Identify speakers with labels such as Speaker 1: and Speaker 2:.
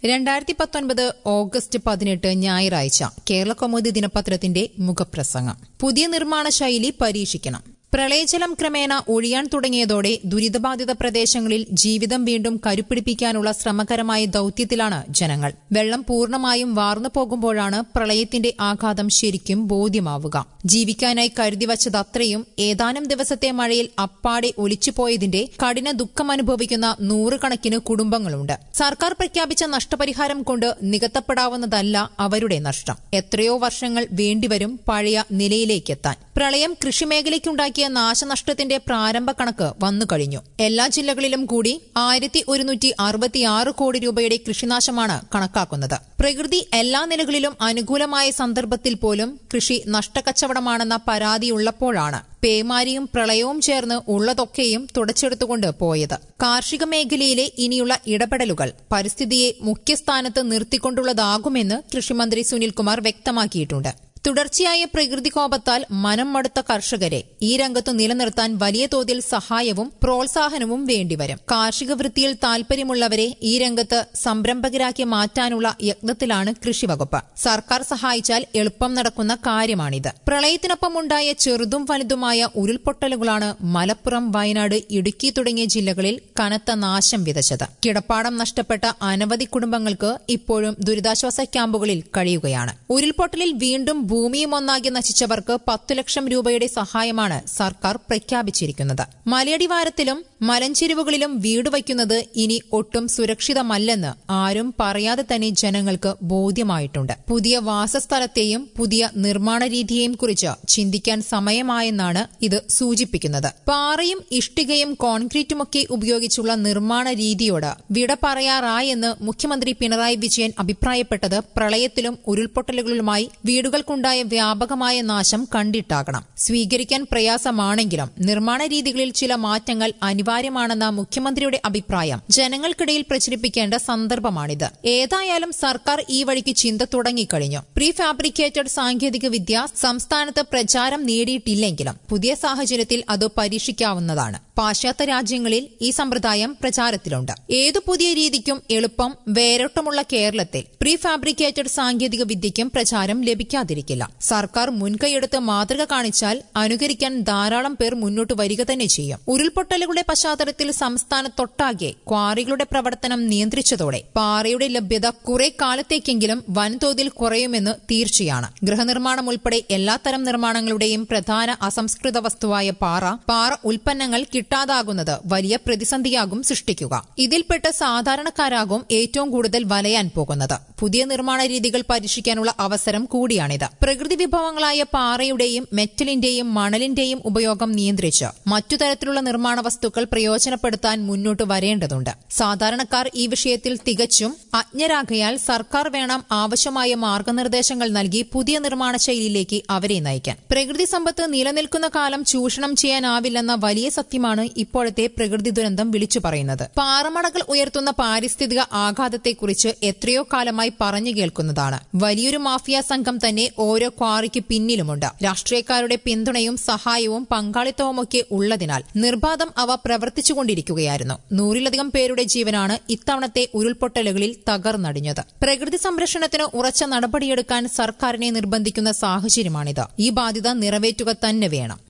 Speaker 1: രണ്ടായിരത്തി പത്തൊൻപത് ഓഗസ്റ്റ് പതിനെട്ട് ഞായറാഴ്ച കേരള കൗമുദി ദിനപത്രത്തിന്റെ മുഖപ്രസംഗം പുതിയ നിർമ്മാണ ശൈലി പരീക്ഷിക്കണം പ്രളയജലം ക്രമേണ ഒഴിയാൻ തുടങ്ങിയതോടെ ദുരിതബാധിത പ്രദേശങ്ങളിൽ ജീവിതം വീണ്ടും കരുപ്പിടിപ്പിക്കാനുള്ള ശ്രമകരമായ ദൌത്യത്തിലാണ് ജനങ്ങൾ വെള്ളം പൂർണ്ണമായും വാർന്നു പോകുമ്പോഴാണ് പ്രളയത്തിന്റെ ആഘാതം ശരിക്കും ബോധ്യമാവുക ജീവിക്കാനായി കരുതി വച്ചതത്രയും ഏതാനും ദിവസത്തെ മഴയിൽ അപ്പാടെ ഒലിച്ചുപോയതിന്റെ കഠിന ദുഃഖമനുഭവിക്കുന്ന നൂറുകണക്കിന് കുടുംബങ്ങളുണ്ട് സർക്കാർ പ്രഖ്യാപിച്ച നഷ്ടപരിഹാരം കൊണ്ട് നികത്തപ്പെടാവുന്നതല്ല അവരുടെ നഷ്ടം എത്രയോ വർഷങ്ങൾ വേണ്ടിവരും പഴയ നിലയിലേക്കെത്താൻ പ്രളയം കൃഷിമേഖലയ്ക്കുണ്ടാക്കിയ നാശനഷ്ടത്തിന്റെ പ്രാരംഭ കണക്ക് വന്നു കഴിഞ്ഞു എല്ലാ ജില്ലകളിലും കൂടി ആയിരത്തി ഒരുന്നൂറ്റി അറുപത്തിയാറ് കോടി രൂപയുടെ കൃഷിനാശമാണ് കണക്കാക്കുന്നത് പ്രകൃതി എല്ലാ നിലകളിലും അനുകൂലമായ സന്ദർഭത്തിൽ പോലും കൃഷി നഷ്ടക്കച്ചവടമാണെന്ന പരാതിയുള്ളപ്പോഴാണ് പേമാരിയും പ്രളയവും ചേർന്ന് ഉള്ളതൊക്കെയും തുടച്ചെടുത്തുകൊണ്ട് പോയത് കാർഷിക മേഖലയിലെ ഇനിയുള്ള ഇടപെടലുകൾ പരിസ്ഥിതിയെ മുഖ്യസ്ഥാനത്ത് നിർത്തിക്കൊണ്ടുള്ളതാകുമെന്ന് കൃഷിമന്ത്രി സുനിൽകുമാർ വ്യക്തമാക്കിയിട്ടുണ്ട് തുടർച്ചയായ പ്രകൃതികോപത്താൽ മനം മടുത്ത കർഷകരെ ഈ രംഗത്തു നിലനിർത്താൻ വലിയ തോതിൽ സഹായവും പ്രോത്സാഹനവും വേണ്ടിവരും കാർഷിക വൃത്തിയിൽ താൽപര്യമുള്ളവരെ ഈ രംഗത്ത് സംരംഭകരാക്കി മാറ്റാനുള്ള യത്നത്തിലാണ് കൃഷിവകുപ്പ് സർക്കാർ സഹായിച്ചാൽ എളുപ്പം നടക്കുന്ന കാര്യമാണിത് പ്രളയത്തിനൊപ്പം ഉണ്ടായ ചെറുതും വലുതുമായ ഉരുൾപൊട്ടലുകളാണ് മലപ്പുറം വയനാട് ഇടുക്കി തുടങ്ങിയ ജില്ലകളിൽ കനത്ത നാശം വിതച്ചത് കിടപ്പാടം നഷ്ടപ്പെട്ട അനവധി കുടുംബങ്ങൾക്ക് ഇപ്പോഴും ദുരിതാശ്വാസ ക്യാമ്പുകളിൽ കഴിയുകയാണ് ഉരുൾപൊട്ടലിൽ വീണ്ടും ഭൂമിയും ഒന്നാകെ നശിച്ചവർക്ക് പത്തു ലക്ഷം രൂപയുടെ സഹായമാണ് സർക്കാർ പ്രഖ്യാപിച്ചിരിക്കുന്നത് മലയടിവാരത്തിലും മലഞ്ചെരിവുകളിലും വീട് വയ്ക്കുന്നത് ഇനി ഒട്ടും സുരക്ഷിതമല്ലെന്ന് ആരും പറയാതെ തന്നെ ജനങ്ങൾക്ക് ബോധ്യമായിട്ടുണ്ട് പുതിയ വാസസ്ഥലത്തെയും പുതിയ നിർമ്മാണ രീതിയെയും കുറിച്ച് ചിന്തിക്കാൻ സമയമായെന്നാണ് ഇത് സൂചിപ്പിക്കുന്നത് പാറയും ഇഷ്ടികയും കോൺക്രീറ്റുമൊക്കെ ഉപയോഗിച്ചുള്ള നിർമ്മാണ രീതിയോട് വിട പറയാറായെന്ന് മുഖ്യമന്ത്രി പിണറായി വിജയൻ അഭിപ്രായപ്പെട്ടത് പ്രളയത്തിലും ഉരുൾപൊട്ടലുകളുമായി വീടുകൾക്കുണ്ടായ വ്യാപകമായ നാശം കണ്ടിട്ടാകണം സ്വീകരിക്കാൻ പ്രയാസമാണെങ്കിലും നിർമ്മാണ രീതികളിൽ ചില മാറ്റങ്ങൾ അനിവാര്യമാണെന്ന മുഖ്യമന്ത്രിയുടെ അഭിപ്രായം ജനങ്ങൾക്കിടയിൽ പ്രചരിപ്പിക്കേണ്ട സന്ദർഭമാണിത് ഏതായാലും സർക്കാർ ഈ വഴിക്ക് ചിന്ത തുടങ്ങിക്കഴിഞ്ഞു പ്രീ ഫാബ്രിക്കേറ്റഡ് സാങ്കേതിക വിദ്യ സംസ്ഥാനത്ത് പ്രചാരം നേടിയിട്ടില്ലെങ്കിലും പുതിയ സാഹചര്യത്തിൽ അത് പരീക്ഷിക്കാവുന്നതാണ് പാശ്ചാത്യ രാജ്യങ്ങളിൽ ഈ സമ്പ്രദായം പ്രചാരത്തിലുണ്ട് ഏതു പുതിയ രീതിക്കും എളുപ്പം വേരോട്ടമുള്ള കേരളത്തിൽ പ്രീ ഫാബ്രിക്കേറ്റഡ് സാങ്കേതിക വിദ്യയ്ക്കും പ്രചാരം ലഭിക്കാതിരിക്കില്ല സർക്കാർ മുൻകൈയെടുത്ത് മാതൃക കാണിച്ചാൽ അനുകരിക്കാൻ ധാരാളം പേർ മുന്നോട്ട് വരിക തന്നെ ചെയ്യും ഉരുൾപൊട്ടലുകളുടെ പശ്ചാത്തലത്തിൽ സംസ്ഥാനത്തൊട്ടാകെ ക്വാറികളുടെ പ്രവർത്തനം നിയന്ത്രിച്ചതോടെ പാറയുടെ ലഭ്യത കുറെ കാലത്തേക്കെങ്കിലും വൻതോതിൽ കുറയുമെന്ന് തീർച്ചയാണ് ഗൃഹനിർമ്മാണം ഉൾപ്പെടെ എല്ലാത്തരം നിർമ്മാണങ്ങളുടെയും പ്രധാന അസംസ്കൃത വസ്തുവായ പാറ പാറ ഉൽപ്പന്നങ്ങൾ കിട്ടാതാകുന്നത് വലിയ പ്രതിസന്ധിയാകും സൃഷ്ടിക്കുക ഇതിൽപ്പെട്ട് സാധാരണക്കാരാകും ഏറ്റവും കൂടുതൽ വലയാൻ പോകുന്നത് പുതിയ നിർമ്മാണ രീതികൾ പരീക്ഷിക്കാനുള്ള അവസരം കൂടിയാണിത് പ്രകൃതി വിഭവങ്ങളായ പാറയുടെയും മെറ്റലിന്റെയും മണലിന്റെയും ഉപയോഗം നിയന്ത്രിച്ച് മറ്റു തരത്തിലുള്ള നിർമ്മാണ വസ്തുക്കൾ പ്രയോജനപ്പെടുത്താൻ മുന്നോട്ട് വരേണ്ടതുണ്ട് സാധാരണക്കാർ ഈ വിഷയത്തിൽ തികച്ചും അജ്ഞരാകയാൽ സർക്കാർ വേണം ആവശ്യമായ മാർഗനിർദ്ദേശങ്ങൾ നൽകി പുതിയ നിർമ്മാണ ശൈലിയിലേക്ക് അവരെ നയിക്കാൻ പ്രകൃതി സമ്പത്ത് നിലനിൽക്കുന്ന കാലം ചൂഷണം ചെയ്യാനാവില്ലെന്ന വലിയ സത്യമാണ് ഇപ്പോഴത്തെ പ്രകൃതി ദുരന്തം വിളിച്ചു പറയുന്നത് പാറമടകൾ ഉയർത്തുന്ന പാരിസ്ഥിതിക ആഘാതത്തെക്കുറിച്ച് എത്രയോ കാലമായി പറഞ്ഞു കേൾക്കുന്നതാണ് വലിയൊരു മാഫിയ സംഘം തന്നെ ഓരോ ക്വാറിക്ക് പിന്നിലുമുണ്ട് രാഷ്ട്രീയക്കാരുടെ പിന്തുണയും സഹായവും പങ്കാളിത്തവുമൊക്കെ ഉള്ളതിനാൽ നിർബാധം അവ പ്രവർത്തിച്ചുകൊണ്ടിരിക്കുകയായിരുന്നു നൂറിലധികം പേരുടെ ജീവനാണ് ഇത്തവണത്തെ ഉരുൾപൊട്ടലുകളിൽ തകർന്നടിഞ്ഞത് പ്രകൃതി സംരക്ഷണത്തിന് ഉറച്ച നടപടിയെടുക്കാൻ സർക്കാരിനെ നിർബന്ധിക്കുന്ന സാഹചര്യമാണിത് ഈ ബാധ്യത നിറവേറ്റുക തന്നെ വേണം